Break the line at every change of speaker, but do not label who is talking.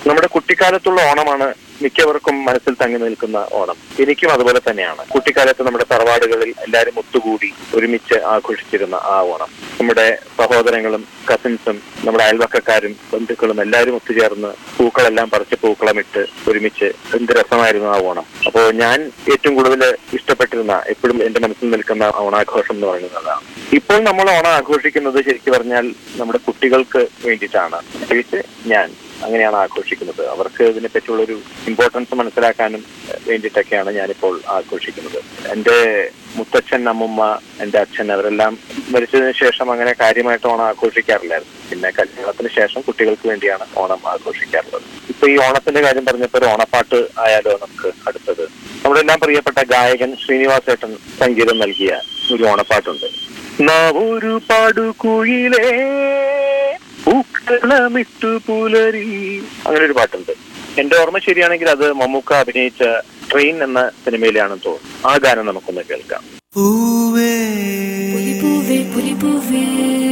നമ്മുടെ കുട്ടിക്കാലത്തുള്ള ഓണമാണ് മിക്കവർക്കും മനസ്സിൽ തങ്ങി നിൽക്കുന്ന ഓണം എനിക്കും അതുപോലെ തന്നെയാണ് കുട്ടിക്കാലത്ത് നമ്മുടെ തറവാടുകളിൽ എല്ലാവരും ഒത്തുകൂടി ഒരുമിച്ച് ആഘോഷിച്ചിരുന്ന ആ ഓണം നമ്മുടെ സഹോദരങ്ങളും കസിൻസും നമ്മുടെ അയൽവക്കക്കാരും ബന്ധുക്കളും എല്ലാവരും ഒത്തുചേർന്ന് പൂക്കളെല്ലാം പറിച്ച് പൂക്കളമിട്ട് ഒരുമിച്ച് എന്ത് രസമായിരുന്നു ആ ഓണം അപ്പോൾ ഞാൻ ഏറ്റവും കൂടുതൽ ഇഷ്ടപ്പെട്ടിരുന്ന എപ്പോഴും എന്റെ മനസ്സിൽ നിൽക്കുന്ന ഓണാഘോഷം എന്ന് പറയുന്നത് അതാണ് ഇപ്പോൾ നമ്മൾ ഓണം ആഘോഷിക്കുന്നത് ശരിക്കും പറഞ്ഞാൽ നമ്മുടെ കുട്ടികൾക്ക് വേണ്ടിയിട്ടാണ് പ്രത്യേകിച്ച് ഞാൻ അങ്ങനെയാണ് ആഘോഷിക്കുന്നത് അവർക്ക് ഇതിനെ പറ്റിയുള്ള ഒരു ഇമ്പോർട്ടൻസ് മനസ്സിലാക്കാനും എഹ്, വേണ്ടിയിട്ടൊക്കെയാണ് ഞാനിപ്പോൾ ആഘോഷിക്കുന്നത് എന്റെ മുത്തച്ഛൻ അമ്മുമ്മ എന്റെ അച്ഛൻ അവരെല്ലാം മരിച്ചതിന് ശേഷം അങ്ങനെ കാര്യമായിട്ട് ഓണം ആഘോഷിക്കാറില്ലായിരുന്നു പിന്നെ കല്യാണത്തിന് ശേഷം കുട്ടികൾക്ക് വേണ്ടിയാണ് ഓണം ആഘോഷിക്കാറുള്ളത് ഇപ്പൊ ഈ ഓണത്തിന്റെ കാര്യം പറഞ്ഞപ്പോൾ ഒരു ഓണപ്പാട്ട് ആയാലോ നമുക്ക് അടുത്തത് നമ്മുടെ എല്ലാം പ്രിയപ്പെട്ട ഗായകൻ ശ്രീനിവാസേട്ടൻ സംഗീതം നൽകിയ ഒരു ഓണപ്പാട്ടുണ്ട് ഒരു പാടുകുയിലേ പൂക്കളമിട്ടു പുലരി അങ്ങനെ ഒരു പാട്ടുണ്ട് എന്റെ ഓർമ്മ ശരിയാണെങ്കിൽ അത് മമ്മൂക്ക അഭിനയിച്ച ട്രെയിൻ എന്ന സിനിമയിലാണെന്ന് തോന്നുന്നു ആ ഗാനം നമുക്കൊന്ന് കേൾക്കാം
പൂവേ
പുലിപ്പൂവേ പുലിപ്പൂവേ